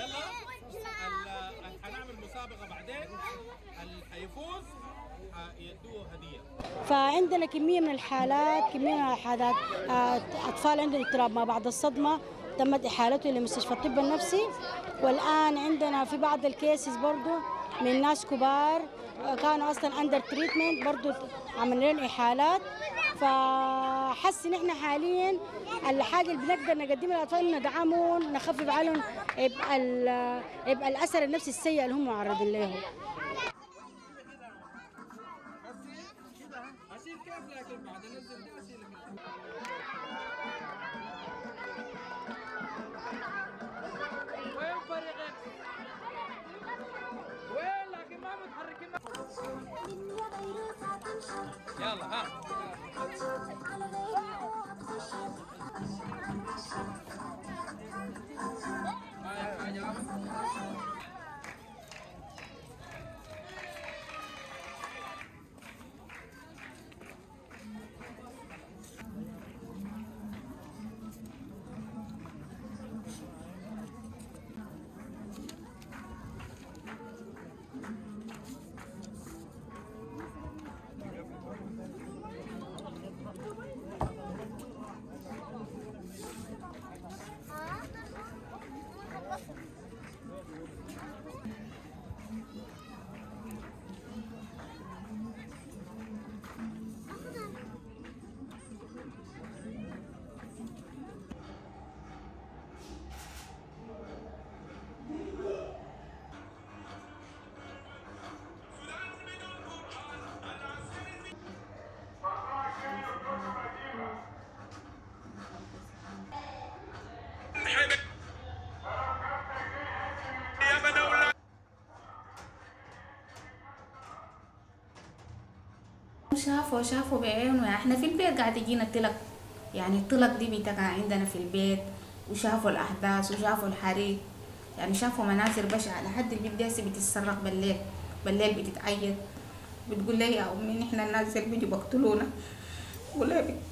يلا ال- هنعمل مسابقه بعدين اللي حيفوز يدوه هديه فعندنا كمية من الحالات كمية من الحالات آه، أطفال عندهم اضطراب ما بعد الصدمة تمت إحالته لمستشفى الطب النفسي والآن عندنا في بعض الكيسز برضو من ناس كبار آه، كانوا أصلا أندر تريتمنت برضو عملنا لهم إحالات فحس إن إحنا حاليا الحاجة اللي بنقدر نقدمها للأطفال ندعمهم نخفف عنهم يبقى ال- يبقى الأثر النفسي السيء اللي هم معرضين له اشيل كيف لكن بعد انزل ده اشيل وين فريقك؟ وين لكن ما متحركين يلا ها هاي حاجة شافوا شافوا بعينه يعني احنا في البيت قاعد يجينا الطلق يعني الطلق دي بتقع عندنا في البيت وشافوا الأحداث وشافوا الحريق يعني شافوا مناظر بشعة لحد البنت دي هسه بتتصرخ بالليل بالليل بتتعيط بتقول لي يا أمي نحن الناس اللي بيجوا بقتلونا بقول لها يا بنت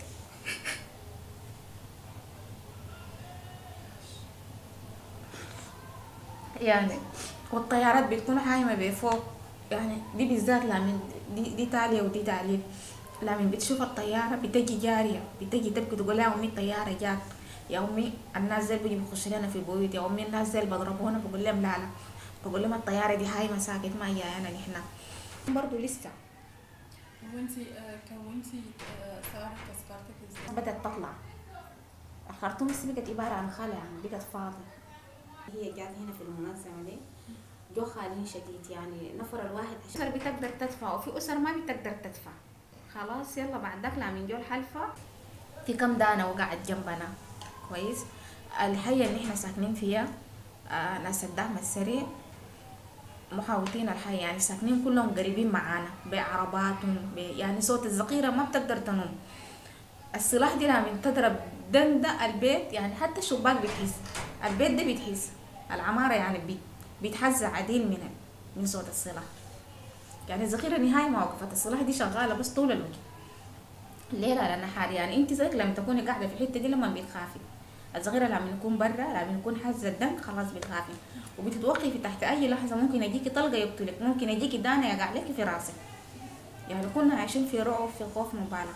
يعني والطيارات بتكون حايمة بفوق يعني دي بالذات لمن دي, دي تالية ودي تالية لمن بتشوف الطيارة بتجي جارية بتجي تبكي تقول لها يا أمي الطيارة جات يا أمي الناس زي بيجي بيخش لنا في بيوت يا أمي الناس زي بضربونا بقول لهم لا لا بقول لهم الطيارة دي هايمة ساكت ما جايانا نحن برضو لسه وانتي آه، كونتي آه، سعر تذكرتك ازاي؟ بدأت تطلع الخرطوم لسه بقت عبارة عن خلع بقت فاضي هي جات هنا في المنظمة دي جو خالين شديد يعني نفر الواحد أسر بتقدر تدفع وفي أسر ما بتقدر تدفع خلاص يلا بعد ذاك من جو الحلفة في كم دانة وقعت جنبنا كويس الحية اللي احنا ساكنين فيها آه ناس الدعم السريع محاوطين الحي يعني ساكنين كلهم قريبين معانا بعرباتهم ب- يعني صوت الزقيرة ما بتقدر تنوم السلاح دي لما تضرب دندة البيت يعني حتى الشباك بتحس البيت ده بتحس العمارة يعني بت- بيتحزع عديل من من صوت السلاح يعني الذخيرة نهاية ما وقفت السلاح دي شغالة بس طول الوقت ليلة على نهار يعني انت زيك لما تكوني قاعدة في الحتة دي لما بتخافي الذخيرة لما نكون برا لما نكون حاسة الدم خلاص بتخافي وبتتوقفي تحت أي لحظة ممكن يجيكي طلقة يقتلك ممكن يجيكي دانة يقع لك في راسك يعني كنا عايشين في رعب في خوف مبالغ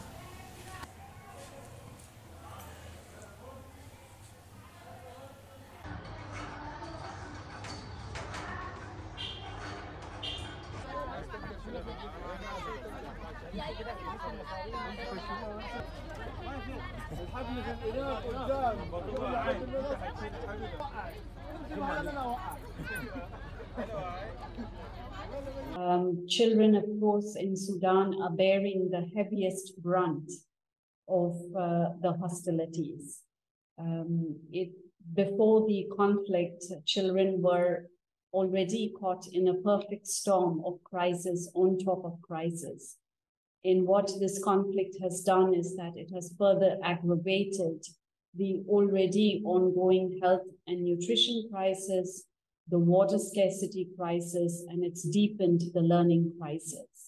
Um, children, of course, in Sudan are bearing the heaviest brunt of uh, the hostilities. Um, it, before the conflict, children were already caught in a perfect storm of crisis on top of crisis. And what this conflict has done is that it has further aggravated the already ongoing health and nutrition crisis, the water scarcity crisis, and it's deepened the learning crisis.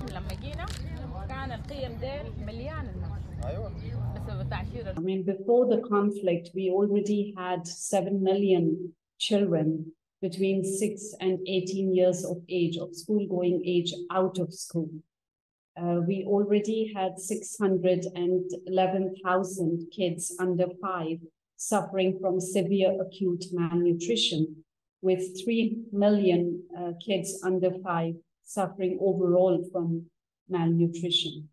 احنا لما جينا كان القيم ديل مليان الناس بسبب تعشير I mean, before the conflict, we already had 7 million children between 6 and 18 years of age, of school going age, out of school. Uh, we already had 611,000 kids under five suffering from severe acute malnutrition, with 3 million uh, kids under five suffering overall from malnutrition.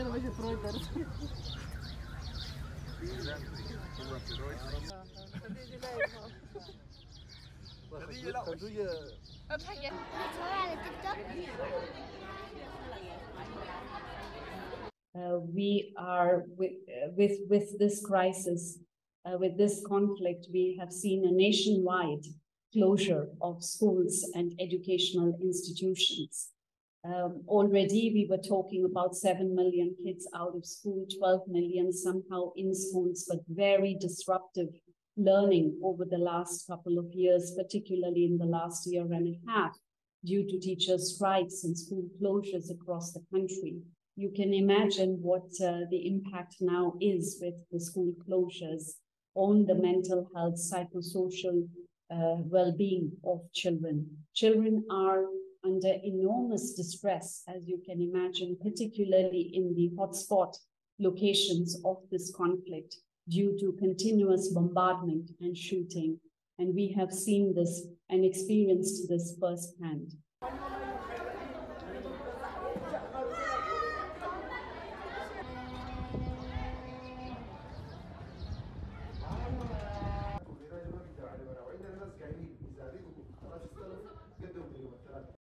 Uh, we are with, uh, with, with this crisis, uh, with this conflict, we have seen a nationwide closure of schools and educational institutions. Um, already we were talking about 7 million kids out of school, 12 million somehow in schools, but very disruptive learning over the last couple of years, particularly in the last year and a half, due to teachers' strikes and school closures across the country. You can imagine what uh, the impact now is with the school closures on the mental health, psychosocial uh, well-being of children. Children are under enormous distress, as you can imagine, particularly in the hotspot locations of this conflict due to continuous bombardment and shooting. And we have seen this and experienced this firsthand.